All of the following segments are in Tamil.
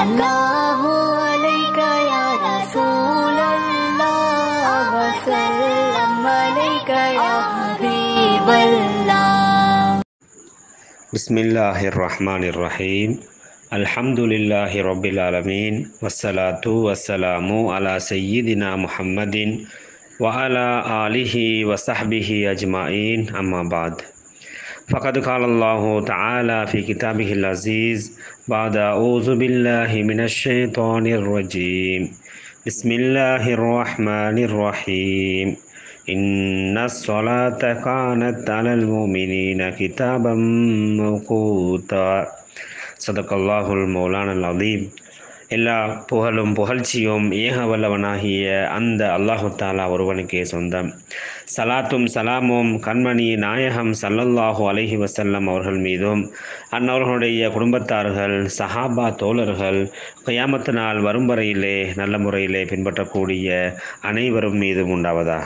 الله عليك يا رسول الله وسلم عليك يا حبيب الله بسم الله الرحمن الرحيم الحمد لله رب العالمين والصلاة والسلام على سيدنا محمد وعلى آله وصحبه أجمعين أما بعد فقد قال الله تعالى في كتابه العزيز بعد أعوذ بالله من الشيطان الرجيم بسم الله الرحمن الرحيم إن الصلاة كانت على المؤمنين كتابا موقوتا صدق الله المولانا العظيم எல்லா புகழும் புகழ்ச்சியும் ஏக வல்லவனாகிய அந்த அல்லாஹு தாலா ஒருவனுக்கே சொந்தம் சலாத்தும் சலாமும் கண்மணி நாயகம் சல்லல்லாஹு அலைஹி வசல்லம் அவர்கள் மீதும் அன்னவர்களுடைய குடும்பத்தார்கள் சஹாபா தோழர்கள் கயாமத்து நாள் வரும் வரையிலே நல்ல முறையிலே பின்பற்றக்கூடிய அனைவரும் மீதும் உண்டாவதாக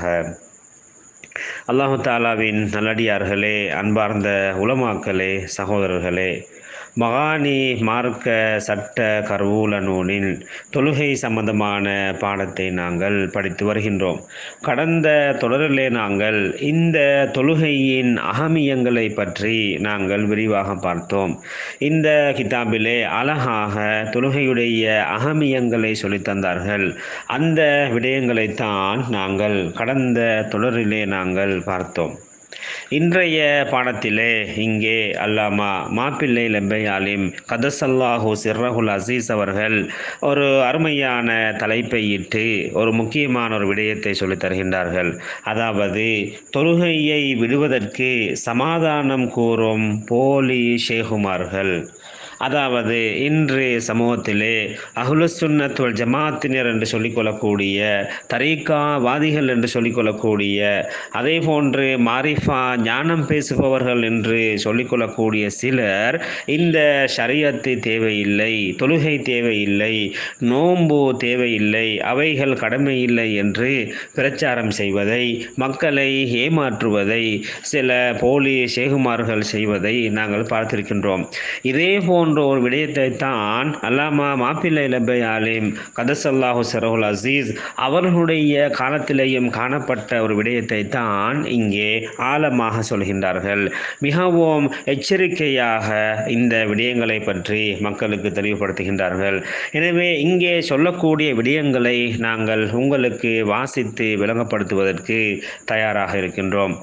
அல்லாஹு தாலாவின் நல்லடியார்களே அன்பார்ந்த உலமாக்களே சகோதரர்களே மகானி மார்க்க சட்ட கருவூல நூலின் தொழுகை சம்பந்தமான பாடத்தை நாங்கள் படித்து வருகின்றோம் கடந்த தொடரிலே நாங்கள் இந்த தொழுகையின் அகமியங்களை பற்றி நாங்கள் விரிவாக பார்த்தோம் இந்த கிதாபிலே அழகாக தொழுகையுடைய அகமியங்களை சொல்லித்தந்தார்கள் அந்த விடயங்களைத்தான் நாங்கள் கடந்த தொடரிலே நாங்கள் பார்த்தோம் இன்றைய பாடத்திலே இங்கே அல்லாமா மாப்பிள்ளை லெம்பையாலிம் கதசல்லாஹு சிர்ரஹுல் அசீஸ் அவர்கள் ஒரு அருமையான தலைப்பை இட்டு ஒரு முக்கியமான ஒரு விடயத்தை சொல்லித் தருகின்றார்கள் அதாவது தொழுகையை விடுவதற்கு சமாதானம் கூறும் போலி ஷேகுமார்கள் அதாவது இன்று சமூகத்திலே அகுலுசுன்னத் வல் ஜமாத்தினர் என்று சொல்லிக்கொள்ளக்கூடிய தரீக்கா வாதிகள் என்று சொல்லிக்கொள்ளக்கூடிய அதே போன்று மாரிஃபா ஞானம் பேசுபவர்கள் என்று சொல்லிக்கொள்ளக்கூடிய சிலர் இந்த ஷரியத்து தேவையில்லை தொழுகை தேவையில்லை நோன்பு தேவையில்லை அவைகள் கடமை இல்லை என்று பிரச்சாரம் செய்வதை மக்களை ஏமாற்றுவதை சில போலி ஷேகுமார்கள் செய்வதை நாங்கள் பார்த்திருக்கின்றோம் இதே போன்ற ஒரு விடயத்தை தான் அல்லாமா மாப்பிள்ளை லபை ஆலிம் கதசல்லாஹு சரஹுல் அசீஸ் அவர்களுடைய காலத்திலேயும் காணப்பட்ட ஒரு விடயத்தை தான் இங்கே ஆழமாக சொல்கின்றார்கள் மிகவும் எச்சரிக்கையாக இந்த விடயங்களை பற்றி மக்களுக்கு தெளிவுபடுத்துகின்றார்கள் எனவே இங்கே சொல்லக்கூடிய விடயங்களை நாங்கள் உங்களுக்கு வாசித்து விளங்கப்படுத்துவதற்கு தயாராக இருக்கின்றோம்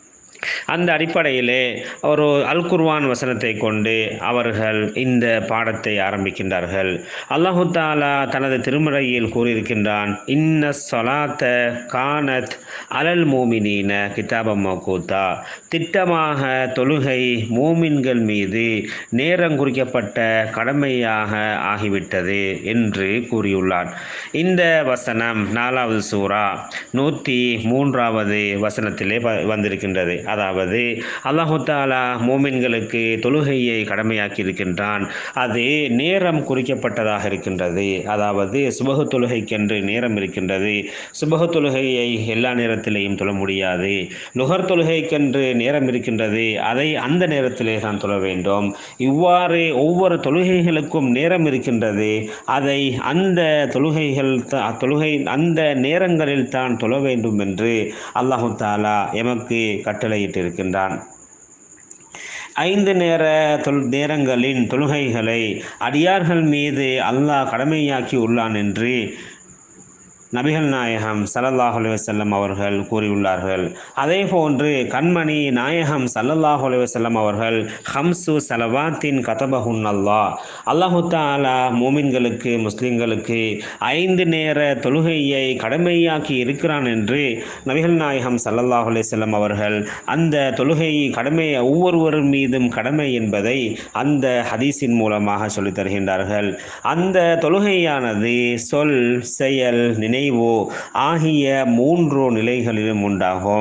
அந்த அடிப்படையிலே ஒரு அல் குர்வான் வசனத்தை கொண்டு அவர்கள் இந்த பாடத்தை ஆரம்பிக்கின்றார்கள் அல்லாஹு தாலா தனது திருமறையில் கூறியிருக்கின்றான் இன்ன சொலாத்த கானத் அலல் மூமினீன கிதாபம் மௌகூத்தா திட்டமாக தொழுகை மூமின்கள் மீது நேரம் குறிக்கப்பட்ட கடமையாக ஆகிவிட்டது என்று கூறியுள்ளான் இந்த வசனம் நாலாவது சூறா நூற்றி மூன்றாவது வசனத்திலே வந்திருக்கின்றது அதாவது அல்லாஹு தாலா மோமின்களுக்கு தொழுகையை கடமையாக்கி இருக்கின்றான் அது நேரம் குறிக்கப்பட்டதாக இருக்கின்றது அதாவது சுபகு தொழுகைக்கென்று நேரம் இருக்கின்றது சுபகு தொழுகையை எல்லா நேரத்திலேயும் தொழ முடியாது நுகர் தொழுகைக்கென்று நேரம் இருக்கின்றது அதை அந்த நேரத்திலே தான் தொழ வேண்டும் இவ்வாறு ஒவ்வொரு தொழுகைகளுக்கும் நேரம் இருக்கின்றது அதை அந்த தொழுகைகள் தொழுகை அந்த நேரங்களில் தான் தொழ வேண்டும் என்று அல்லாஹு தாலா எமக்கு கட்டளையிட்டிருக்கின்றான் ஐந்து நேர தொல் நேரங்களின் தொழுகைகளை அடியார்கள் மீது அல்லாஹ் கடமையாக்கி உள்ளான் என்று நபிகள் நாயகம் சல்லல்லாஹு அலைஹி வஸல்லம் அவர்கள் கூறியுள்ளார்கள் அதே போன்று கண்மணி நாயகம் சல்லல்லாஹு அலைஹி வஸல்லம் அவர்கள் ஹம்சு சலவாத்தின் கதபஹுன் அல்லாஹ் அல்லாஹு தாலா மூமின்களுக்கு முஸ்லிம்களுக்கு ஐந்து நேர தொழுகையை கடமையாக்கி இருக்கிறான் என்று நபிகள் நாயகம் சல்லல்லாஹு அலைஹி வஸல்லம் அவர்கள் அந்த தொழுகை கடமை ஒவ்வொருவர் மீதும் கடமை என்பதை அந்த ஹதீஸின் மூலமாக சொல்லித் தருகின்றார்கள் அந்த தொழுகையானது சொல் செயல் நினைவு ஆகிய மூன்று நிலைகளிலும் உண்டாகும்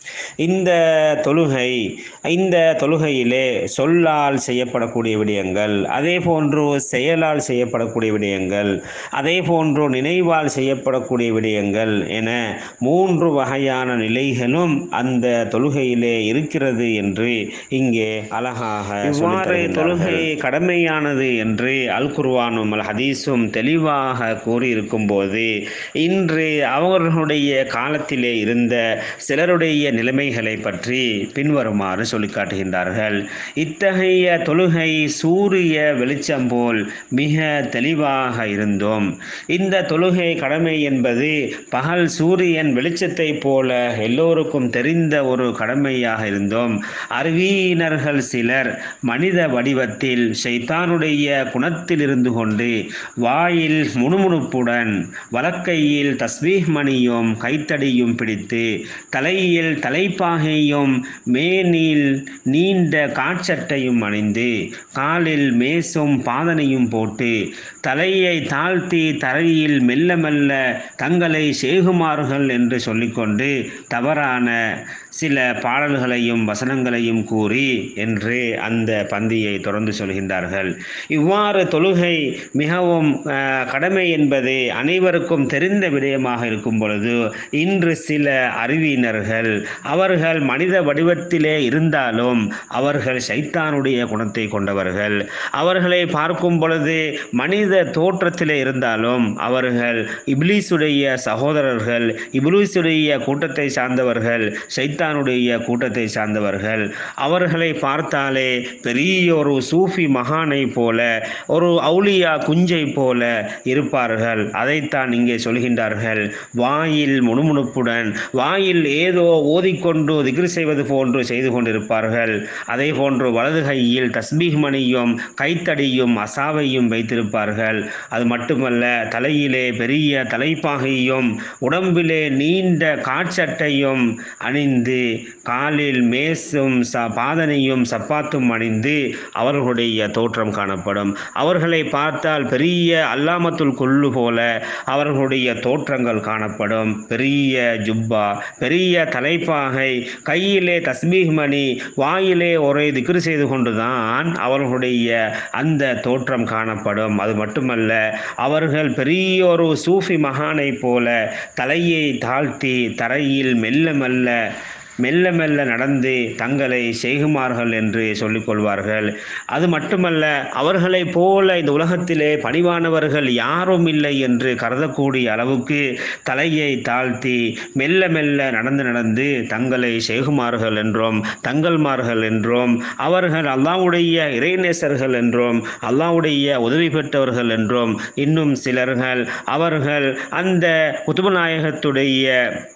இந்த தொழுகை இந்த தொழுகையிலே சொல்லால் செய்யப்படக்கூடிய விடயங்கள் அதே போன்று செயலால் செய்யப்படக்கூடிய விடயங்கள் அதே போன்று நினைவால் செய்யப்படக்கூடிய விடயங்கள் என மூன்று வகையான நிலைகளும் அந்த தொழுகையிலே இருக்கிறது என்று இங்கே அழகாக இவ்வாறு தொழுகை கடமையானது என்று அல் குர்வானும் அல் ஹதீஸும் தெளிவாக கூறியிருக்கும் போது இன்று அவர்களுடைய காலத்திலே இருந்த சிலருடைய நிலைமைகளை பற்றி பின்வருமாறு சொல்லி காட்டுகின்றார்கள் இத்தகைய தொழுகை சூரிய வெளிச்சம் போல் மிக தெளிவாக இருந்தோம் இந்த தொழுகை கடமை என்பது பகல் சூரியன் வெளிச்சத்தை போல எல்லோருக்கும் தெரிந்த ஒரு கடமையாக இருந்தோம் அறிவியினர்கள் சிலர் மனித வடிவத்தில் ஷைத்தானுடைய குணத்தில் இருந்து கொண்டு வாயில் முணுமுணுப்புடன் வலக்கையில் தஸ்பீஹ் மணியும் கைத்தடியும் பிடித்து தலையில் தலைப்பாகையும் மேனில் நீண்ட காட்சட்டையும் அணிந்து காலில் மேசும் பாதனையும் போட்டு தலையை தாழ்த்தி தரையில் மெல்ல மெல்ல தங்களை சேகுமார்கள் என்று சொல்லிக்கொண்டு தவறான சில பாடல்களையும் வசனங்களையும் கூறி என்று அந்த பந்தியை தொடர்ந்து சொல்கின்றார்கள் இவ்வாறு தொழுகை மிகவும் அஹ், கடமை என்பது அனைவருக்கும் தெரிந்த விடயமாக இருக்கும் பொழுது இன்று சில அறிவியினர்கள் அவர்கள் மனித வடிவத்திலே இருந்தாலும் அவர்கள் சைத்தானுடைய குணத்தை கொண்டவர்கள் அவர்களை பார்க்கும் பொழுது மனித தோற்றத்திலே இருந்தாலும் அவர்கள் இப்லீசுடைய சகோதரர்கள் இப்லீசுடைய கூட்டத்தை சார்ந்தவர்கள் சைத்தானுடைய கூட்டத்தை சார்ந்தவர்கள் அவர்களை பார்த்தாலே பெரிய ஒரு சூஃபி மகானை போல ஒரு அவுலியா குஞ்சை போல இருப்பார்கள் அதைத்தான் இங்கே சொல்கின்றார்கள் வாயில் முணுமுணுப்புடன் வாயில் ஏதோ ஓதிக்கொண்டு திக்ரு செய்வது போன்று செய்து கொண்டிருப்பார்கள் அதே போன்று வலது கையில் தஸ்பீஹ் மணியும் கைத்தடியும் அசாவையும் வைத்திருப்பார்கள் அது மட்டுமல்ல தலையிலே பெரிய தலைப்பாகையும் உடம்பிலே நீண்ட காட்சட்டையும் அணிந்து காலில் மேசும் ச பாதனையும் சப்பாத்தும் அணிந்து அவர்களுடைய தோற்றம் காணப்படும் அவர்களை பார்த்தால் பெரிய அல்லாமத்துல் கொல்லு போல அவர்களுடைய தோற்றங்கள் காணப்படும் பெரிய ஜுப்பா பெரிய தலைப்பாகை கையிலே தஸ்பீஹ் மணி வாயிலே ஒரே திக்ரு செய்து கொண்டுதான் அவர்களுடைய அந்த தோற்றம் காணப்படும் அது மட்டுமல்ல அவர்கள் பெரிய ஒரு சூஃபி மகானை போல தலையை தாழ்த்தி தரையில் மெல்ல மெல்ல மெல்ல மெல்ல நடந்து தங்களை செய்குமார்கள் என்று சொல்லிக் கொள்வார்கள் அது மட்டுமல்ல அவர்களைப் போல இந்த உலகத்திலே பணிவானவர்கள் யாரும் இல்லை என்று கருதக்கூடிய அளவுக்கு தலையை தாழ்த்தி மெல்ல மெல்ல நடந்து நடந்து தங்களை செய்குமார்கள் என்றும் தங்கள்மார்கள் என்றும் அவர்கள் அல்லாஹ்வுடைய இறைநேசர்கள் என்றும் அல்லாஹ்வுடைய உதவி பெற்றவர்கள் என்றும் இன்னும் சிலர்கள் அவர்கள் அந்த குத்துபநாயகத்துடைய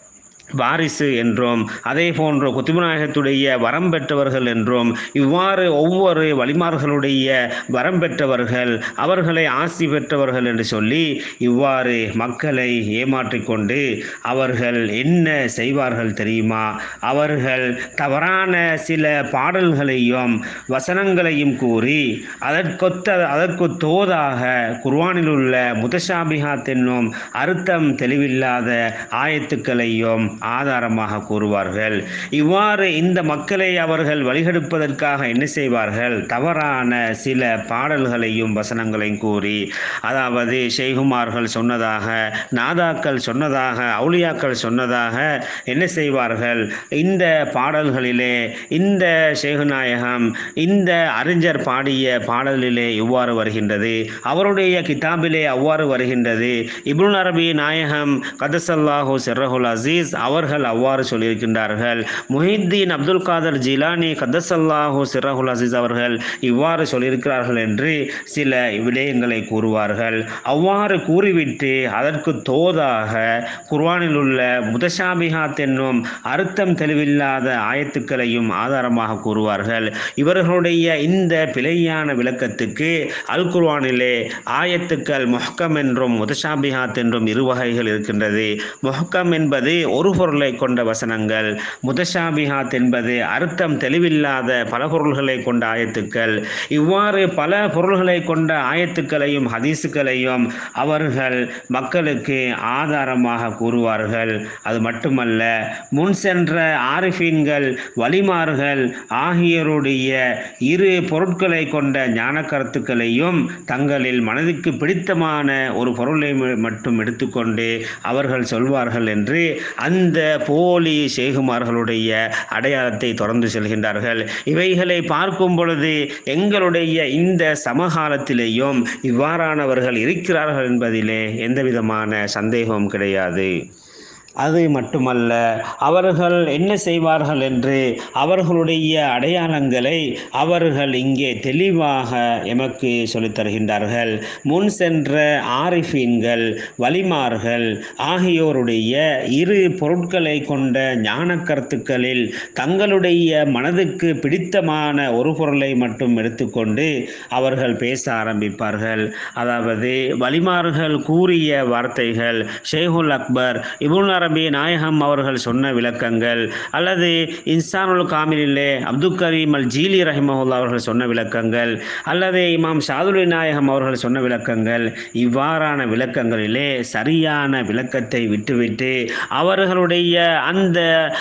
வாரிசு என்றும் அதே போன்று குத்துபநாயகத்துடைய வரம் பெற்றவர்கள் என்றும் இவ்வாறு ஒவ்வொரு வழிமார்களுடைய வரம் பெற்றவர்கள் அவர்களை ஆசி பெற்றவர்கள் என்று சொல்லி இவ்வாறு மக்களை ஏமாற்றிக்கொண்டு அவர்கள் என்ன செய்வார்கள் தெரியுமா அவர்கள் தவறான சில பாடல்களையும் வசனங்களையும் கூறி அதற்கொத்த அதற்கு தோதாக குர்ஆனில் உள்ள முதஷாபிஹாத் என்னும் அர்த்தம் தெளிவில்லாத ஆயத்துக்களையும் ஆதாரமாக கூறுவார்கள் இவ்வாறு இந்த மக்களை அவர்கள் வழிகெடுப்பதற்காக என்ன செய்வார்கள் தவறான சில பாடல்களையும் வசனங்களையும் கூறி அதாவது ஷெய்குமார்கள் சொன்னதாக நாதாக்கள் சொன்னதாக அவுலியாக்கள் சொன்னதாக என்ன செய்வார்கள் இந்த பாடல்களிலே இந்த ஷேகுநாயகம் இந்த அறிஞர் பாடிய பாடலிலே இவ்வாறு வருகின்றது அவருடைய கிதாபிலே அவ்வாறு வருகின்றது இப்னுல் அரபி நாயகம் கதசல்லாஹு சிர்ரஹுல் அசீஸ் அவர்கள் அவ்வாறு சொல்லியிருக்கின்றார்கள் முஹித்தீன் அப்துல் காதர் ஜிலானி கதசல்லாஹு சிர்ரஹுல் அசீஸ் அவர்கள் இவ்வாறு சொல்லியிருக்கிறார்கள் என்று சில விடயங்களை கூறுவார்கள் அவ்வாறு கூறிவிட்டு அதற்கு தோதாக குர்ஆனில் உள்ள முதஷாபிஹாத் என்னும் அர்த்தம் தெளிவில்லாத ஆயத்துக்களையும் ஆதாரமாக கூறுவார்கள் இவர்களுடைய இந்த பிழையான விளக்கத்துக்கு அல் குர்ஆனிலே ஆயத்துக்கள் முஹ்கம் என்றும் முதஷாபிஹாத் என்றும் இரு வகைகள் இருக்கின்றது முஹ்கம் என்பது ஒரு பொருளை கொண்ட வசனங்கள் முதஷாபிஹாத் என்பது அர்த்தம் தெளிவில்லாத பல பொருள்களை கொண்ட ஆயத்துக்கள் இவ்வாறு பல பொருள்களை கொண்ட ஆயத்துக்களையும் ஹதீஸுக்களையும் அவர்கள் மக்களுக்கு ஆதாரமாக கூறுவார்கள் அது மட்டுமல்ல முன் சென்ற ஆரிஃபீன்கள் வலிமார்கள் ஆகியோருடைய இரு பொருட்களை கொண்ட ஞான கருத்துக்களையும் தங்களில் மனதுக்கு பிடித்தமான ஒரு பொருளை ம- மட்டும் எடுத்துக்கொண்டு அவர்கள் சொல்வார்கள் என்று அந்த போலி ஷேகுமார்களுடைய அடையாளத்தை தொடர்ந்து செல்கின்றார்கள் இவைகளை பார்க்கும் பொழுது எங்களுடைய இந்த சமகாலத்திலேயும் இவ்வாறானவர்கள் இருக்கிறார்கள் என்பதிலே எந்த விதமான சந்தேகமும் கிடையாது அது மட்டுமல்ல அவர்கள் என்ன செய்வார்கள் என்று அவர்களுடைய அடையாளங்களை அவர்கள் இங்கே தெளிவாக எமக்கு சொல்லித் தருகின்றார்கள் முன் சென்ற ஆரிஃபீன்கள் வலிமார்கள் ஆகியோருடைய இரு பொருட்களை கொண்ட ஞான கருத்துக்களில் தங்களுடைய மனதுக்கு பிடித்தமான ஒரு பொருளை மட்டும் எடுத்துக்கொண்டு அவர்கள் பேச ஆரம்பிப்பார்கள் அதாவது வலிமார்கள் கூறிய வார்த்தைகள் ஷேகுல் அக்பர் இபுல் அரபி நாயகம் அவர்கள் சொன்ன விளக்கங்கள் அல்லது இன்சானுல் காமிலே அப்துல் கரீம் அல் ஜீலி ரஹிமஹுல்லா அவர்கள் சொன்ன விளக்கங்கள் அல்லது இமாம் ஷாதுலி நாயகம் அவர்கள் சொன்ன விளக்கங்கள் இவ்வாறான விளக்கங்களிலே சரியான விளக்கத்தை விட்டுவிட்டு அவர்களுடைய அந்த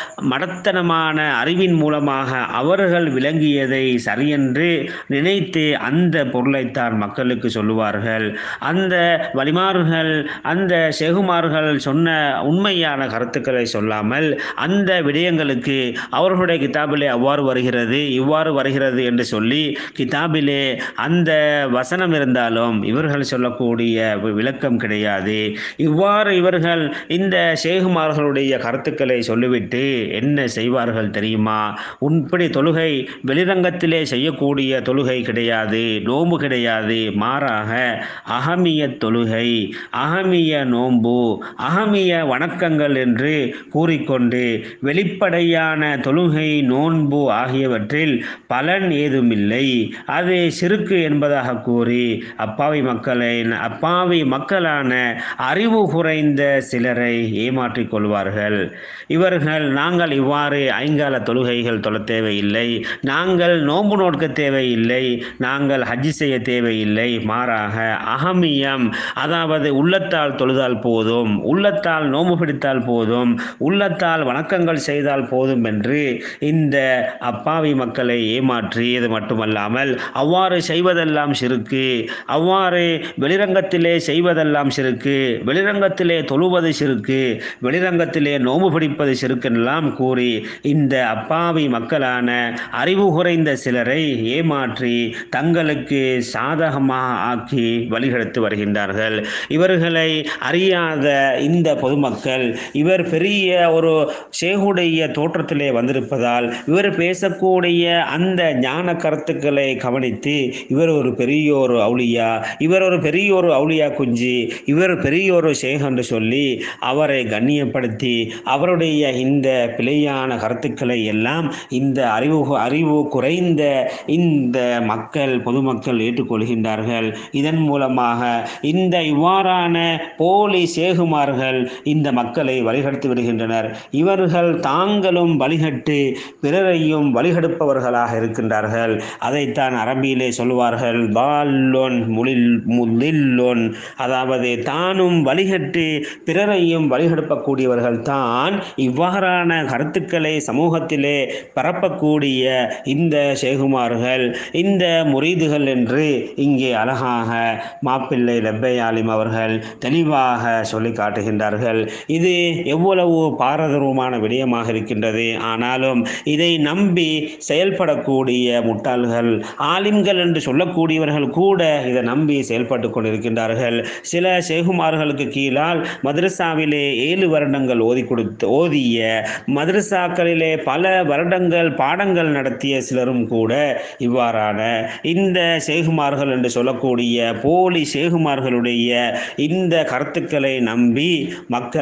மடத்தனமான அறிவின் மூலமாக அவர்கள் விளங்கியதை சரியென்று நினைத்து அந்த பொருளைத்தான் மக்களுக்கு சொல்லுவார்கள் அந்த வலிமார்கள் அந்த செகுமார்கள் சொன்ன உண்மையான கருத்துக்களை சொல்லாமல் அந்த விடயங்களுக்கு அவர்களுடைய கிதாபிலே அவ்வாறு வருகிறது இவ்வாறு வருகிறது என்று சொல்லி கிதாபிலே அந்த வசனம் இருந்தாலும் இவர்கள் சொல்லக்கூடிய வி- விளக்கம் கிடையாது இவ்வாறு இவர்கள் இந்த ஷேகுமார்களுடைய கருத்துக்களை சொல்லிவிட்டு என்ன செய்வார்கள் தெரியுமா உன்படி தொழுகை வெளிரங்கத்திலே செய்யக்கூடிய தொழுகை கிடையாது நோன்பு கிடையாது மாறாக அகமிய தொழுகை அகமிய நோன்பு அகமிய வணக்கங்கள் என்று கூறிக்கொண்டு வெளிப்படையான தொழுகை நோன்பு ஆகியவற்றில் பலன் ஏதுமில்லை அது சிறுக்கு என்பதாக கூறி அப்பாவி மக்களை அப்பாவி மக்களான அறிவு குறைந்த சிலரை ஏமாற்றிக் கொள்வார்கள் இவர்கள் நாங்கள் இவ்வாறு ஐங்கால தொழுகைகள் தொழ தேவையில்லை நாங்கள் நோன்பு நோட்க தேவையில்லை நாங்கள் ஹஜ்ஜி செய்ய தேவையில்லை மாறாக அகமியம் அதாவது உள்ளத்தால் தொழுதால் போதும் உள்ளத்தால் நோன்பு பிடித்தால் போதும் உள்ளத்தால் வணக்கங்கள் செய்தால் போதும் என்று இந்த அப்பாவி மக்களை ஏமாற்றியது மட்டுமல்லாமல் அவ்வாறு செய்வதெல்லாம் சிறுக்கு அவ்வாறு வெளிரங்கத்திலே செய்வதெல்லாம் சிறுக்கு வெளிரங்கத்திலே தொழுவது சிறுக்கு வெளிரங்கத்திலே நோம்பு பிடிப்பது சிறுக்கெல்லாம் கூறி இந்த அப்பாவி மக்களான அறிவு குறைந்த சிலரை ஏமாற்றி தங்களுக்கு சாதகமாக ஆக்கி வழிகெடுத்து வருகின்றார்கள் இவர்களை அறியாத இந்த பொதுமக்கள் இவர் பெரிய ஒரு ஷேகுடைய தோற்றத்திலே வந்திருப்பதால் இவர் பேசக்கூடிய அந்த ஞான கருத்துக்களை கவனித்து இவர் ஒரு பெரிய ஒரு அவுளியா இவர் ஒரு பெரிய ஒரு அவுளியா குஞ்சி இவர் பெரிய ஒரு ஷேக் என்று சொல்லி அவரை கண்ணியப்படுத்தி அவருடைய இந்த பிழையான கருத்துக்களை எல்லாம் இந்த அறிவு அறிவு குறைந்த இந்த மக்கள் பொதுமக்கள் ஏற்றுக்கொள்கின்றார்கள் இதன் மூலமாக இந்த இவ்வாறான போலி சேகுமார்கள் இந்த மக்களை வழிகெடுத்து விடுகின்றனர் இவர்கள் தாங்களும் வழிகட்டு பிறரையும் வழிகெடுப்பவர்களாக இருக்கின்றார்கள் அதைத்தான் அரபியிலே சொல்வார்கள் பால்லொன் முலில் முதில்லொன் அதாவது தானும் வழிகட்டு பிறரையும் வழிகெடுப்பக்கூடியவர்கள் தான் இவ்வாறான கருத்துக்களை சமூகத்திலே பரப்பக்கூடிய இந்த ஷேகுமார்கள் இந்த முரீதுகள் என்று இங்கே அழகாக மாப்பிள்ளை லெப்பை ஆலிம் அவர்கள் தெளிவாக சொல்லி காட்டுகின்றார்கள் இது எவ்வளவு பாரதூரமான விடயமாக இருக்கின்றது ஆனாலும் இதை நம்பி செயல்படக்கூடிய முட்டாள்கள் ஆலிம்கள் என்று சொல்லக்கூடியவர்கள் கூட இதை நம்பி செயல்பட்டு கொண்டிருக்கின்றார்கள் சில ஷேகுமார்களுக்கு கீழால் மதரசாவிலே ஏழு வருடங்கள் ஓதி கொடுத்து ஓதிய மதரசாக்களிலே பல வருடங்கள் பாடங்கள் நடத்திய சிலரும் கூட இவ்வாறான இந்த ஷேகுமார்கள் என்று சொல்லக்கூடிய போலி ஷேகுமார்களுடைய இந்த கருத்துக்களை நம்பி மக்களை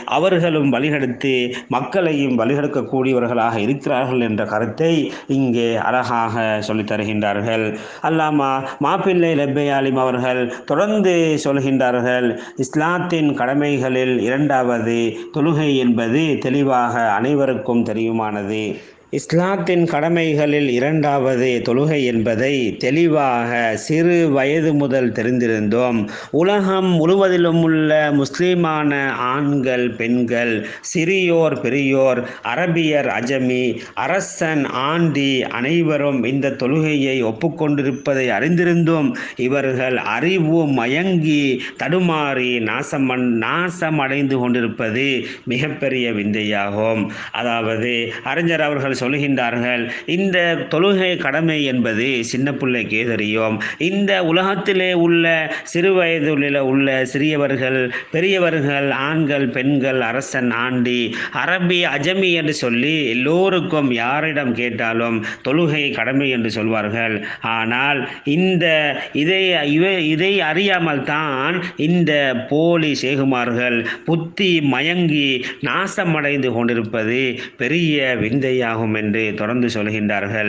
அவர்களும் வழிகெடுத்து மக்களையும் வழிகெடுக்கக்கூடியவர்களாக இருக்கிறார்கள் என்ற கருத்தை இங்கே அழகாக சொல்லித் தருகின்றார்கள் அல்லாமா மாப்பிள்ளை லெப்பையாலிம் அவர்கள் தொடர்ந்து சொல்கின்றார்கள் இஸ்லாத்தின் கடமைகளில் இரண்டாவது தொழுகை என்பது தெளிவாக அனைவருக்கும் தெரியுமானது இஸ்லாத்தின் கடமைகளில் இரண்டாவது தொழுகை என்பதை தெளிவாக சிறு வயது முதல் தெரிந்திருந்தோம் உலகம் முழுவதிலும் உள்ள முஸ்லிமான ஆண்கள் பெண்கள் சிறியோர் பெரியோர் அரபியர் அஜமி அரசன் ஆண்டி அனைவரும் இந்த தொழுகையை ஒப்புக்கொண்டிருப்பதை அறிந்திருந்தும் இவர்கள் அறிவு மயங்கி தடுமாறி நாசம் நாசம் அடைந்து கொண்டிருப்பது மிகப்பெரிய விந்தையாகும் அதாவது அறிஞர் அவர்கள் சொல்கின்றார்கள் இந்த தொழுகை கடமை என்பது சின்ன பிள்ளைக்கே தெரியும் இந்த உலகத்திலே உள்ள சிறு வயதில் உள்ள சிறியவர்கள் பெரியவர்கள் ஆண்கள் பெண்கள் அரசன் ஆண்டி அரபி அஜமி என்று சொல்லி எல்லோருக்கும் யாரிடம் கேட்டாலும் தொழுகை கடமை என்று சொல்வார்கள் ஆனால் இந்த இதை இவை இதை அறியாமல் தான் இந்த போலி சேகுமார்கள் புத்தி மயங்கி நாசமடைந்து கொண்டிருப்பது பெரிய விந்தையாகும் என்று தொடர்ந்து சொல்கின்றார்கள்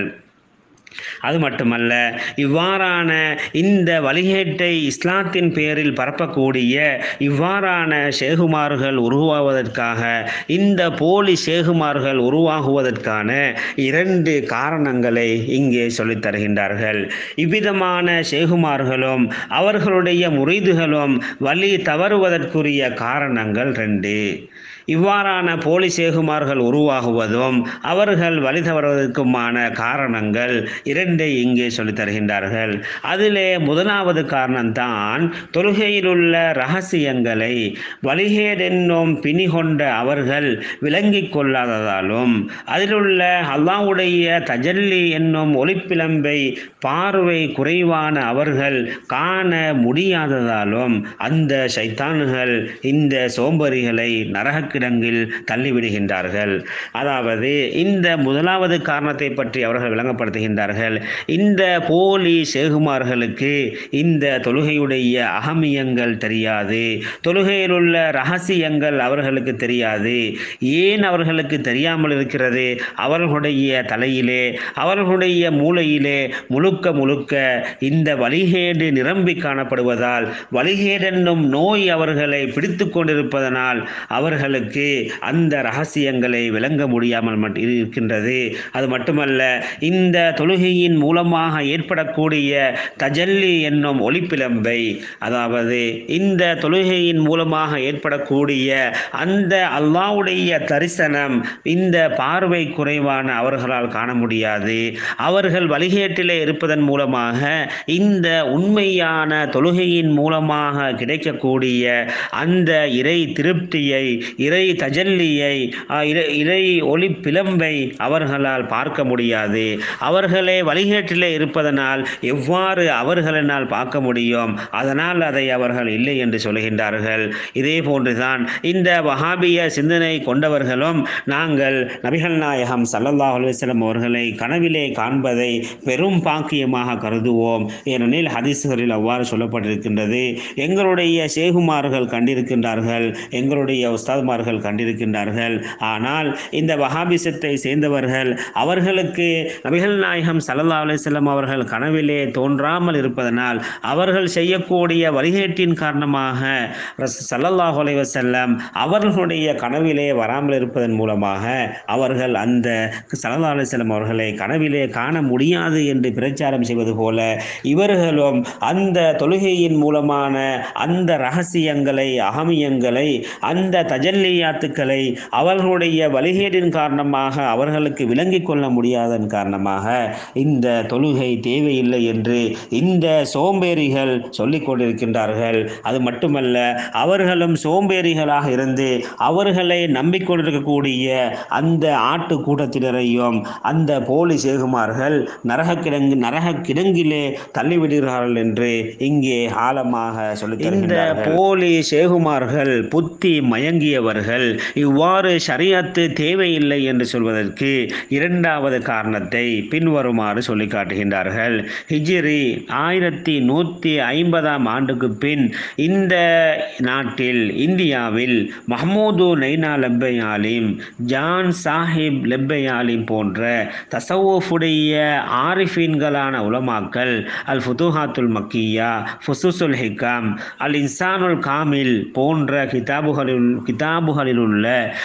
அது மட்டுமல்ல இவ்வாறான இந்த வழிகேட்டை இஸ்லாத்தின் பேரில் பரப்பக்கூடிய இவ்வாறான ஷேகுமார்கள் உருவாவதற்காக இந்த போலி ஷேகுமார்கள் உருவாகுவதற்கான இரண்டு காரணங்களை இங்கே சொல்லித் தருகின்றார்கள் இவ்விதமான ஷேகுமார்களும் அவர்களுடைய முறிதுகளும் வழி தவறுவதற்குரிய காரணங்கள் ரெண்டு இவ்வாறான போலி சேகுமார்கள் உருவாகுவதும் அவர்கள் வழி தவறுவதற்குமான காரணங்கள் இரண்டை இங்கே சொல்லித் தருகின்றார்கள் அதிலே முதலாவது காரணம்தான் தொழுகையிலுள்ள ரகசியங்களை வழிகேடென்னும் பிணி கொண்ட அவர்கள் விளங்கிக் கொள்ளாததாலும் அதிலுள்ள அல்லாவுடைய தஜல்லி என்னும் ஒளிப்பிளம்பை பார்வை குறைவான அவர்கள் காண முடியாததாலும் அந்த சைத்தான்கள் இந்த சோம்பரிகளை நரகக்கிடங்கில் தள்ளிவிடுகின்றார்கள் அதாவது இந்த முதலாவது காரணத்தை பற்றி அவர்கள் விளங்கப்படுத்துகின்றார்கள் இந்த போலி சேகுமார்களுக்கு இந்த தொழுகையுடைய அகமியங்கள் தெரியாது தொழுகையில் உள்ள ரகசியங்கள் அவர்களுக்கு தெரியாது ஏன் அவர்களுக்கு தெரியாமல் இருக்கிறது அவர்களுடைய தலையிலே அவர்களுடைய மூளையிலே முழுக்க முழுக்க இந்த வழிகேடு நிரம்பி காணப்படுவதால் வழிகேடென்னும் நோய் அவர்களை பிடித்து கொண்டிருப்பதனால் அவர்களுக்கு அந்த ரகசியங்களை விளங்க முடியாமல் மட்- இருக்கின்றது அது மட்டுமல்ல இந்த தொழுகையின் மூலமாக ஏற்படக்கூடிய தஜல்லி என்னும் ஒளிப்பிளம்பை அதாவது இந்த தொழுகையின் மூலமாக ஏற்படக்கூடிய அந்த அல்லாவுடைய தரிசனம் இந்த பார்வை குறைவான அவர்களால் காண முடியாது அவர்கள் வழிகேட்டிலே இருப்பதன் மூலமாக இந்த உண்மையான தொழுகையின் மூலமாக கிடைக்கக்கூடிய அந்த இறை திருப்தியை இறை தஜல்லியை ஆ, இறை- இறை ஒளி பிளம்பை அவர்களால் பார்க்க முடியாது அவர்களே வழிகேட்டிலே இருப்பதனால் எவ்வாறு அவர்களினால் பார்க்க முடியும் அதனால் அதை அவர்கள் இல்லை என்று சொல்கின்றார்கள் இதே போன்றுதான் இந்த வஹாபிய சிந்தனை கொண்டவர்களும் நாங்கள் நபிகள் நாயகம் சல்லல்லாஹு அலைஹி வஸல்லம் அவர்களை கனவிலே காண்பதை பெரும் பாக்கியமாக கருதுவோம் ஏனெனில் ஹதீஸ்களில் அவ்வாறு சொல்லப்பட்டிருக்கின்றது எங்களுடைய சேகுமார்கள் கண்டிருக்கின்றார்கள் எங்களுடைய உஸ்தாத்மார்கள் கண்டிருக்கின்றார்கள் ஆனால் இந்த வஹாபிசத்தை சேர்ந்தவர்கள் அவர்களுக்கு நபிகள் நாயகம் சல்லல்லாஹு அலைஹி வஸல்லம் அவர்கள் கனவிலே தோன்றாமல் இருப்பதனால் அவர்கள் செய்யக்கூடிய வழிகேட்டின் காரணமாக ரஸ்- ஸல்லல்லாஹு அலைஹி வஸல்லம் அவர்களுடைய கனவிலே வராமல் இருப்பதன் மூலமாக அவர்கள் அந்த ஸல்லல்லாஹு அலைஹி வஸல்லம் அவர்களை கனவிலே காண முடியாது என்று பிரச்சாரம் செய்வது போல இவர்களும் அந்த தொழுகையின் மூலமான அந்த ரகசியங்களை அகமியங்களை அந்த தஜல்லியாத்துக்களை அவர்களுடைய வழிகேடின் காரணமாக அவர்களுக்கு விளங்கிக் கொள்ள முடியாதன் காரணமாக இந்த தொழுகை தேவையில்லை என்று இந்த சோம்பேறிகள் சொல்லிக் கொண்டிருக்கின்றார்கள் அது மட்டுமல்ல அவர்களும் சோம்பேறிகளாக இருந்து அவர்களை நம்பிக்கொண்டிருக்கக்கூடிய அந்த ஆட்டு கூட்டத்தினரையும் அந்த போலி சேகுமார்கள் நரக கிடங்கு நரக கிடங்கிலே தள்ளிவிடுகிறார்கள் என்று இங்கே ஆழமாக சொல்லி இந்த போலி சேகுமார்கள் புத்தி மயங்கியவர்கள் அவர்கள் இவ்வாறு ஷரியத்து தேவையில்லை என்று சொல்வதற்கு இரண்டாவது காரணத்தை பின்வருமாறு சொல்லி காட்டுகின்றார்கள் ஹிஜ்ரி ஆயிரத்தி நூற்றி ஐம்பதாம் ஆண்டுக்கு பின் இந்த நாட்டில் இந்தியாவில் மஹமூது நைனா லெப்பையாலிம் ஜான் சாஹிப் லெப்பையாலிம் போன்ற தசவுஃபுடைய ஆரிஃபீன்களான உலமாக்கள் அல் ஃபுதுஹாத்துல் மக்கியா ஃபுசுசுல் ஹிகாம் அல் இன்சானுல் காமில் போன்ற கிதாபுகளில் கிதாபுகளில் உள்ள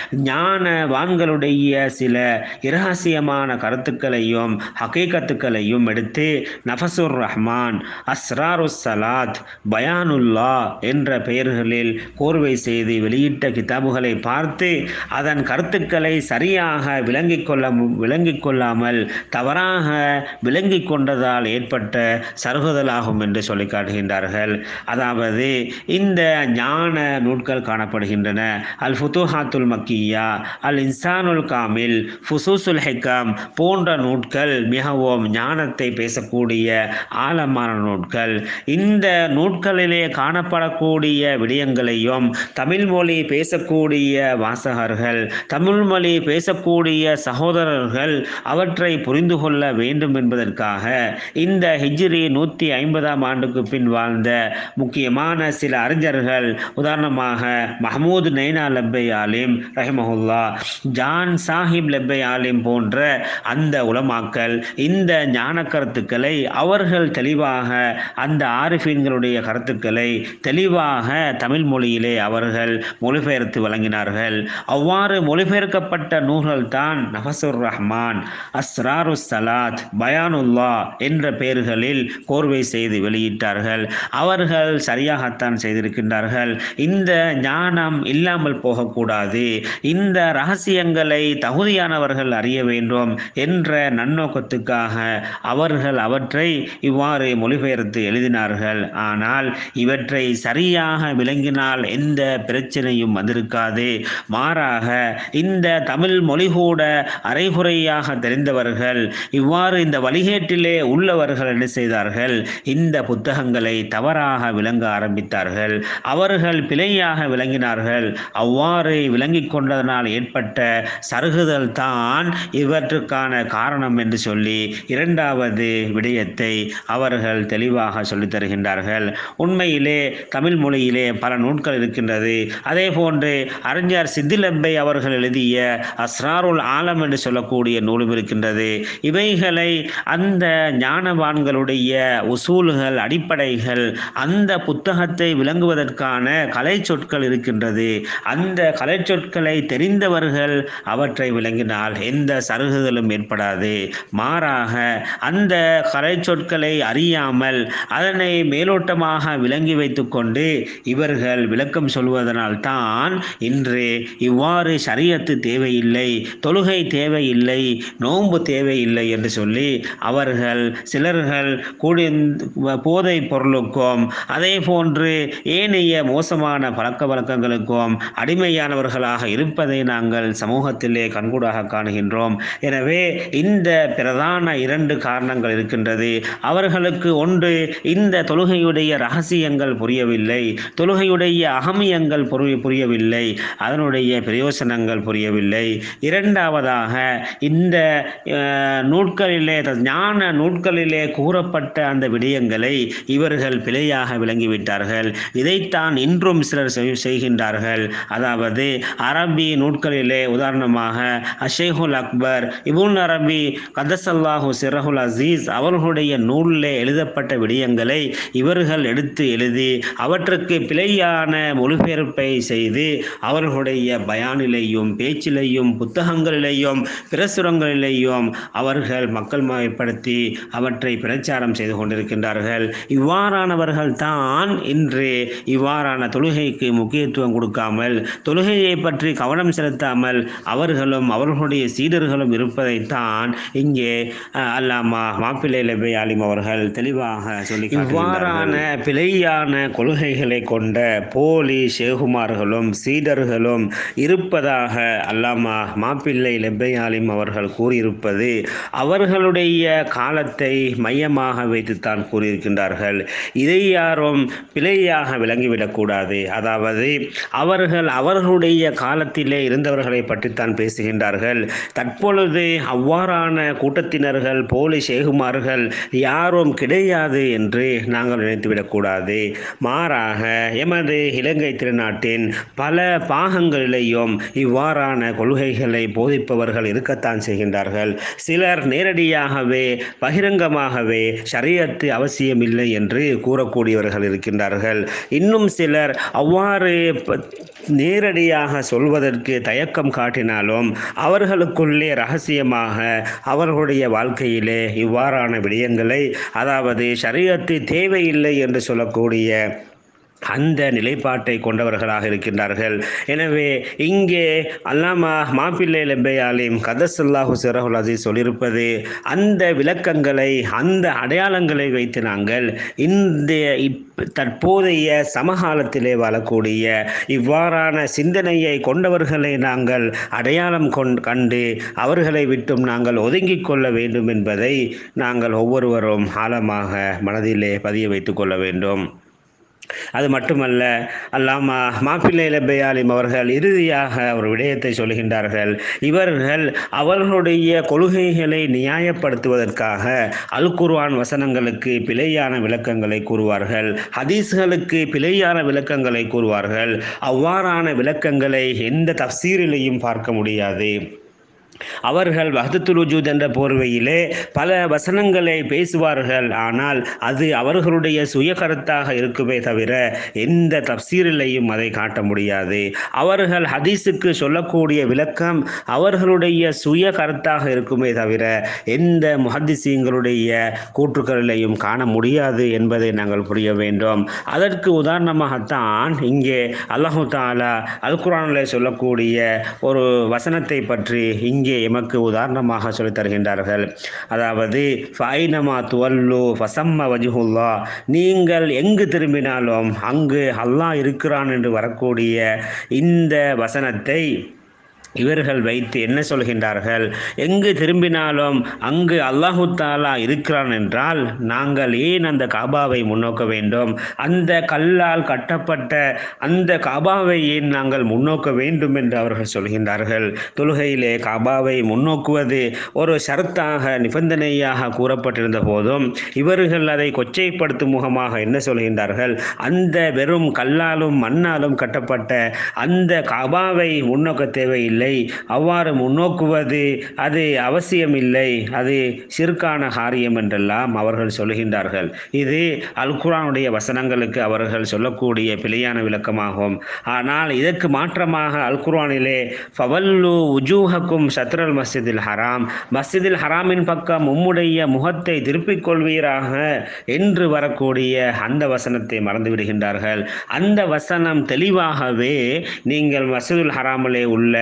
ஞானவான்களுடைய சில இரகசியமான கருத்துக்களையும் ஹகீகத்துக்களையும் எடுத்து நஃபசுர் ரஹ்மான் அஸ்ராருஸ் சலாத் பயானுல்லா என்ற பெயர்களில் கோர்வை செய்து வெளியிட்ட கிதாபுகளை பார்த்து அதன் கருத்துக்களை சரியாக விளங்கிக் கொள்ள விளங்கிக் கொள்ளாமல் தவறாக விளங்கிக் கொண்டதால் ஏற்பட்ட சருகுதலாகும் என்று சொல்லி காட்டுகின்றார்கள் அதாவது இந்த ஞான நூட்கள் காணப்படுகின்றன அல் ஃபுதுஹாத்துல் மக்கியா அல் இன்சானுல் காமில் ஃபுசூசுல் ஹிகாம் போன்ற நூட்கள் மிகவும் ஞானத்தை பேசக்கூடிய ஆழமான நூட்கள் இந்த நூட்களிலே காணப்படக்கூடிய விடயங்களையும் தமிழ் மொழி பேசக்கூடிய வாசகர்கள் தமிழ் மொழி பேசக்கூடிய சகோதரர்கள் அவற்றை புரிந்து கொள்ள வேண்டும் என்பதற்காக இந்த ஹிஜ்ரி நூற்றி ஐம்பதாம் ஆண்டுக்கு பின் வாழ்ந்த முக்கியமான சில அறிஞர்கள் உதாரணமாக மஹமூத் நைனா லெப்பை ஆலிம் ரஹிமஹுல்லா ஜான் சாஹிப் லெப்பை ஆலிம் போன்ற அந்த உலமாக்கள் இந்த ஞான கருத்துக்களை அவர்கள் தெளிவாக அந்த ஆரிஃபீன்களுடைய கருத்துக்களை தெளிவாக தமிழ் மொழியிலே அவர்கள் மொழிபெயர்த்து வழங்கினார்கள் அவ்வாறு மொழிபெயர்க்கப்பட்ட நூல்கள் தான் நஃபசுர் ரஹ்மான் அஸ்ராரு சலாத் பயானுல்லா என்ற பெயர்களில் கோர்வை செய்து வெளியிட்டார்கள் அவர்கள் சரியாகத்தான் செய்திருக்கின்றார்கள் இந்த ஞானம் இல்லாமல் போகக்கூடாது இந்த ரகசியங்களை தகுதியானவர்கள் அறிய வேண்டும் என்ற நன்னோக்கத்துக்காக அவர்கள் அவற்றை இவ்வாறு மொழிபெயர்த்து எழுதினார்கள் ஆனால் இவற்றை சரியாக விளங்கினால் எந்த பிரச்சனையும் வந்திருக்காது மாறாக இந்த தமிழ் மொழி கூட அரைகுறையாக தெரிந்தவர்கள் இவ்வாறு இந்த வழிகேட்டிலே உள்ளவர்கள் என்ன செய்தார்கள் இந்த புத்தகங்களை தவறாக விளங்க ஆரம்பித்தார்கள் அவர்கள் பிழையாக விளங்கினார்கள் அவ்வாறு விளங்கிக் கொண்டதனால் ஏற்பட்ட சருகுதல் தான் இவற்றுக்கான காரணம் என்று சொல்லி இரண்டாவது விடயத்தை அவர்கள் தெளிவாக சொல்லித் தருகின்றார்கள் உண்மையிலே தமிழ் மொழியிலே பல நூட்கள் இருக்கின்றது அதே போன்று அறிஞர் சித்திலப்பை அவர்கள் எழுதிய அஸ்ராருல் ஆலம் என்று சொல்லக்கூடிய நூலும் இருக்கின்றது இவைகளை அந்த ஞானவான்களுடைய உசூல்கள் அடிப்படைகள் அந்த புத்தகத்தை விளங்குவதற்கான கலை சொற்கள் இருக்கின்றது அந்த கலை சொற்களை தெரிந்தவர்கள் அவற்றை விளங்கினால் எந்த சருகுதலும் ஏற்படாது மாறாக அந்த கலை சொற்களை அறியாமல் அதனை மேலோட்டமாக விளங்கி வைத்துக்கொண்டு இவர்கள் விளக்கம் சொல்வதனால் தான் இன்று இவ்வாறு சரியத்து தேவையில்லை தொழுகை தேவையில்லை நோன்பு தேவையில்லை என்று சொல்லி அவர்கள் சிலர்கள் கூடி போதை பொருளுக்கும் அதே போன்று ஏனைய மோசமான பழக்க வழக்கங்களுக்கும் அடிமையானவர்களாக இருப்பதை நாங்கள் சமூகத்திலே கண்கூடாக காணுகின்றோம் எனவே இந்த பிரதான இரண்டு காரணங்கள் இருக்கின்றது அவர்களுக்கு ஒன்று இந்த தொழுகையுடைய ரகசியங்கள் புரியவில்லை தொழுகையுடைய அகமியங்கள் புரிய புரியவில்லை அதனுடைய பிரயோசனங்கள் புரியவில்லை இரண்டாவதாக இந்த அஹ், நூட்களிலே ஞான நூட்களிலே கூறப்பட்ட அந்த விடயங்களை இவர்கள் பிழையாக விளங்கிவிட்டார்கள் இதைத்தான் இன்றும் சிலர் செய்- செய்கின்றார்கள் அதாவது அரபி நூட்களிலே உதாரணமாக அஷேகுல் அக்பர் இபுன் அரபி கதசல்லாஹு சிரஹுல் அசீஸ் அவர்களுடைய நூலிலே எழுதப்பட்ட விடயங்களை இவர்கள் எடுத்து எழுதி அவற்றுக்கு பிழையான மொழிபெயர்ப்பை செய்து அவர்களுடைய பயானிலேயும் பேச்சிலேயும் புத்தகங்களிலேயும் பிரசுரங்களிலேயும் அவர்கள் மக்கள் மயப்படுத்தி அவற்றை பிரச்சாரம் செய்து கொண்டிருக்கின்றார்கள் இவ்வாறானவர்கள் தான் இன்று இவ்வாறான தொழுகைக்கு முக்கியத்துவம் கொடுக்காமல் தொழுகையை பற்றி கவனம் செலுத்தாமல் அவர்களும் அவர்களுடைய சீடர்களும் இருப்பதைத்தான் இங்கே அஹ், அல்லாமா மாப்பிள்ளை லபை ஆலிம் அவர்கள் தெளிவாக சொல்லி இவ்வாறான பிழையான கொள்கைகளை கொண்ட போலி ஷேகுமார்களும் சீடர்களும் இருப்பதாக அல்லாமா மாப்பிள்ளை லெப்பை ஆலிம் அவர்கள் கூறியிருப்பது அவர்களுடைய காலத்தை மையமாக வைத்துத்தான் கூறியிருக்கின்றார்கள் இதை யாரும் பிழையாக விளங்கிவிடக்கூடாது அதாவது அவர்கள் அவர்களுடைய காலத்திலே இருந்தவர்களை பற்றித்தான் பேசுகின்றார்கள் தற்பொழுது அவ்வாறான கூட்டத்தினர்கள் போலி ஷேகுமார்கள் யாரும் கிடையாது என்று நாங்கள் நினைத்துவிடக்கூடாது மாறாக எமது இலங்கை திருநாட்டின் பல பாகங்களிலேயும் இவ்வாறான கொள்கைகளை போதிப்பவர்கள் இருக்கத்தான் செய்கின்றார்கள் சிலர் நேரடியாகவே பகிரங்கமாகவே ஷரியத்து அவசியமில்லை என்று கூறக்கூடியவர்கள் இருக்கின்றார்கள் இன்னும் சிலர் அவ்வாறு ப- நேரடியாக சொல்வதற்கு தயக்கம் காட்டினாலும் அவர்களுக்குள்ளே ரகசியமாக அவர்களுடைய வாழ்க்கையிலே இவ்வாறான விடயங்களை அதாவது ஷரியத்து தேவையில்லை என்று சொல்லக்கூடிய அந்த நிலைப்பாட்டை கொண்டவர்களாக இருக்கின்றார்கள் எனவே இங்கே அல்லாமா மாப்பிள்ளை லெம்பையாலிம் கதசுல்லாஹு சிரஹுல் அசீஸ் சொல்லியிருப்பது அந்த விளக்கங்களை அந்த அடையாளங்களை வைத்து நாங்கள் இந்த இப் தற்போதைய சமகாலத்திலே வாழக்கூடிய இவ்வாறான சிந்தனையை கொண்டவர்களை நாங்கள் அடையாளம் கொண் கண்டு அவர்களை விட்டும் நாங்கள் ஒதுங்கிக் கொள்ள வேண்டும் என்பதை நாங்கள் ஒவ்வொருவரும் ஆழமாக மனதிலே பதிய வைத்துக் கொள்ள வேண்டும் அது மட்டுமல்ல அல்லாமா மாப்பிள்ளை லெப்பையாலிம் அவர்கள் இறுதியாக ஒரு விடயத்தை சொல்கின்றார்கள் இவர்கள் அவர்களுடைய கொள்கைகளை நியாயப்படுத்துவதற்காக அல் குர்ஆன் வசனங்களுக்கு பிழையான விளக்கங்களை கூறுவார்கள் ஹதீஸ்களுக்கு பிழையான விளக்கங்களை கூறுவார்கள் அவ்வாறான விளக்கங்களை எந்த தப்சீரிலையும் பார்க்க முடியாது அவர்கள் வஹதத்துல் வஜூத் என்ற போர்வையிலே பல வசனங்களை பேசுவார்கள் ஆனால் அது அவர்களுடைய சுய கருத்தாக இருக்குமே தவிர எந்த தப்சீரிலையும் அதை காட்ட முடியாது அவர்கள் ஹதீஸுக்கு சொல்லக்கூடிய விளக்கம் அவர்களுடைய சுய கருத்தாக இருக்குமே தவிர எந்த முஹத்திசீங்களுடைய கூற்றுக்களிலையும் காண முடியாது என்பதை நாங்கள் புரிய வேண்டும் அதற்கு உதாரணமாகத்தான் இங்கே அல்லாஹு தாலா அல் குர்ஆனில் சொல்லக்கூடிய ஒரு வசனத்தை பற்றி இங்கே எமக்கு உதாரணமாக சொல்லித் தருகின்றார்கள் அதாவது ஃபைனமா துவல்லு ஃபசம்ம வஜுஹுல்லா நீங்கள் எங்கு திரும்பினாலும் அங்கு அல்லாஹ் இருக்கிறான் என்று வரக்கூடிய இந்த வசனத்தை இவர்கள் வைத்து என்ன சொல்கின்றார்கள் எங்கு திரும்பினாலும் அங்கு அல்லாஹு தாலா இருக்கிறான் என்றால் நாங்கள் ஏன் அந்த காபாவை முன்னோக்க வேண்டும் அந்த கல்லால் கட்டப்பட்ட அந்த காபாவை ஏன் நாங்கள் முன்னோக்க வேண்டும் என்று அவர்கள் சொல்கின்றார்கள் தொழுகையிலே காபாவை முன்னோக்குவது ஒரு ஷரத்தாக நிபந்தனையாக கூறப்பட்டிருந்த போதும் இவர்கள் அதை கொச்சைப்படுத்தும் முகமாக என்ன சொல்கின்றார்கள் அந்த வெறும் கல்லாலும் மண்ணாலும் கட்டப்பட்ட அந்த காபாவை முன்னோக்க தேவையில்லை அவ்வாறு முன்னோக்குவது அது அவசியமில்லை அது சிறுக்கான காரியம் என்றெல்லாம் அவர்கள் சொல்கின்றார்கள் இது அல் குர்ஆனுடைய வசனங்களுக்கு அவர்கள் சொல்லக்கூடிய பிழையான விளக்கமாகும் ஆனால் இதற்கு மாற்றமாக அல் குர்ஆனிலே ஃபவல்லு உஜூஹக்கும் சத்ரல் மஸ்ஜிதில் ஹராம் மஸ்ஜிதில் ஹராமின் பக்கம் உம்முடைய முகத்தை திருப்பிக் கொள்வீராக என்று வரக்கூடிய அந்த வசனத்தை மறந்து விடுகின்றார்கள் அந்த வசனம் தெளிவாகவே நீங்கள் மஸ்ஜிதுல் ஹராமிலே உள்ள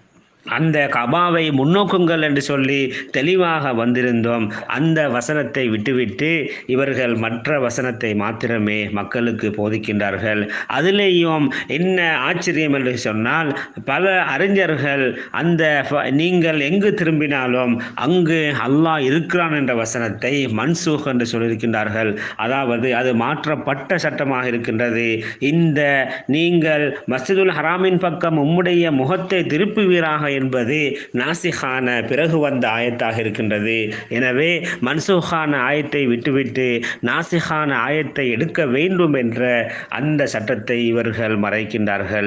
அந்த கபாவை முன்னோக்குங்கள் என்று சொல்லி தெளிவாக வந்திருந்தோம் அந்த வசனத்தை விட்டுவிட்டு இவர்கள் மற்ற வசனத்தை மாத்திரமே மக்களுக்கு போதிக்கின்றார்கள் அதிலேயும் என்ன ஆச்சரியம் என்று சொன்னால் பல அறிஞர்கள் அந்த ஃப- நீங்கள் எங்கு திரும்பினாலும் அங்கு அல்லாஹ் இருக்கிறான் என்ற வசனத்தை மன்சூக் என்று சொல்லியிருக்கின்றார்கள் அதாவது அது மாற்றப்பட்ட சட்டமாக இருக்கின்றது இந்த நீங்கள் மஸ்ஜிதுல் ஹராமின் பக்கம் உம்முடைய முகத்தை திருப்புவீராக என்பது நாசிகான பிறகு வந்த ஆயத்தாக இருக்கின்றது எனவே மன்சூகான ஆயத்தை விட்டுவிட்டு நாசிகான ஆயத்தை எடுக்க வேண்டும் என்ற அந்த சட்டத்தை இவர்கள் மறைக்கின்றார்கள்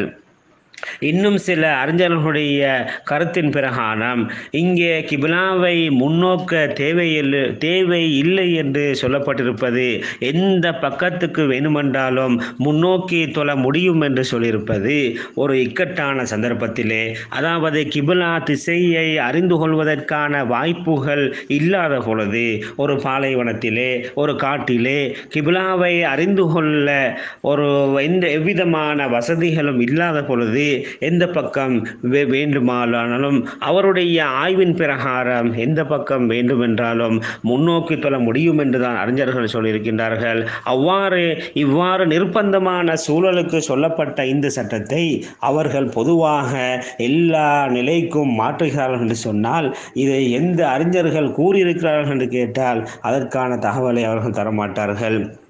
இன்னும் சில அறிஞர்களுடைய கருத்தின் பிரகாரம் இங்கே கிபிலாவை முன்னோக்க தேவையில்லை தேவை இல்லை என்று சொல்லப்பட்டிருப்பது எந்த பக்கத்துக்கு வேணுமென்றாலும் முன்னோக்கி தொழ முடியும் என்று சொல்லியிருப்பது ஒரு இக்கட்டான சந்தர்ப்பத்திலே அதாவது கிபிலா திசையை அறிந்து கொள்வதற்கான வாய்ப்புகள் இல்லாத பொழுது ஒரு பாலைவனத்திலே ஒரு காட்டிலே கிபிலாவை அறிந்து கொள்ள ஒரு எந்த எவ்விதமான வசதிகளும் இல்லாத பொழுது எந்த பக்கம் வே வேண்டுமானாலும் அவருடைய ஆய்வின் பிரகாரம் எந்த பக்கம் வேண்டுமென்றாலும் முன்னோக்கி தொழ முடியும் என்றுதான் அறிஞர்கள் சொல்லியிருக்கின்றார்கள் அவ்வாறு இவ்வாறு நிர்பந்தமான சூழலுக்கு சொல்லப்பட்ட இந்த சட்டத்தை அவர்கள் பொதுவாக எல்லா நிலைக்கும் மாற்றுகிறார்கள் என்று சொன்னால் இதை எந்த அறிஞர்கள் கூறியிருக்கிறார்கள் என்று கேட்டால் அதற்கான தகவலை அவர்கள் தரமாட்டார்கள்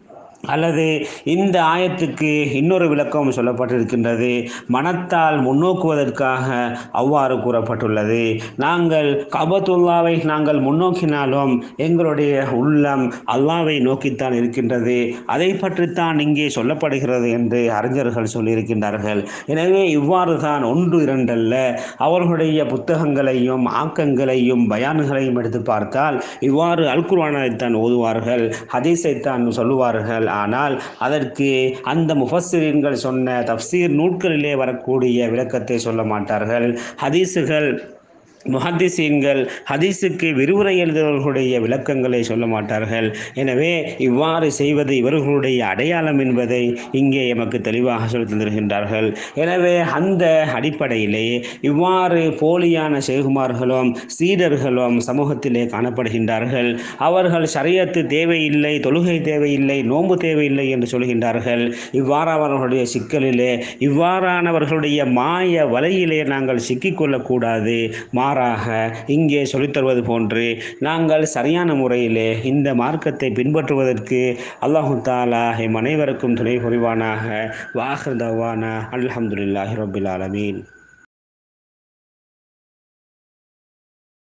அல்லது இந்த ஆயத்துக்கு இன்னொரு விளக்கம் சொல்லப்பட்டிருக்கின்றது மனத்தால் முன்னோக்குவதற்காக அவ்வாறு கூறப்பட்டுள்ளது நாங்கள் கபத்துல்லாவை நாங்கள் முன்னோக்கினாலும் எங்களுடைய உள்ளம் அல்லாவை நோக்கித்தான் இருக்கின்றது அதை பற்றித்தான் இங்கே சொல்லப்படுகிறது என்று அறிஞர்கள் சொல்லியிருக்கின்றார்கள் எனவே இவ்வாறு தான் ஒன்று இரண்டல்ல அவர்களுடைய புத்தகங்களையும் ஆக்கங்களையும் பயான்களையும் எடுத்து பார்த்தால் இவ்வாறு அல்குர்வானைத்தான் ஓதுவார்கள் ஹதீஸைத்தான் சொல்லுவார்கள் ஆனால் அதற்கு அந்த முஃபஸ்ஸிரீன்கள் சொன்ன தப்சீர் நூட்களிலே வரக்கூடிய விளக்கத்தை சொல்ல மாட்டார்கள் ஹதீஸுகள் முஹத்திசீன்கள் ஹதீஸுக்கு விரிவுரை எழுதுபவர்களுடைய விளக்கங்களை சொல்ல மாட்டார்கள் எனவே இவ்வாறு செய்வது இவர்களுடைய அடையாளம் என்பதை இங்கே எமக்கு தெளிவாக சொல்லி தந்திருக்கின்றார்கள் எனவே அந்த அடிப்படையிலே இவ்வாறு போலியான சேகுமார்களும் சீடர்களும் சமூகத்திலே காணப்படுகின்றார்கள் அவர்கள் சரியத்து தேவையில்லை தொழுகை தேவையில்லை நோன்பு தேவையில்லை என்று சொல்கின்றார்கள் இவ்வாறானவர்களுடைய சிக்கலிலே இவ்வாறானவர்களுடைய மாய வலையிலே நாங்கள் சிக்கிக்கொள்ளக்கூடாது மாறாக இங்கே சொல்லித்தருவது போன்று நாங்கள் சரியான முறையிலே இந்த மார்க்கத்தை பின்பற்றுவதற்கு அல்லாஹு தாலா எம் அனைவருக்கும் துணை புரிவானாக வாஹர் தவானா அல்ஹம்துலில்லாஹி ரபில் ஆலமீன்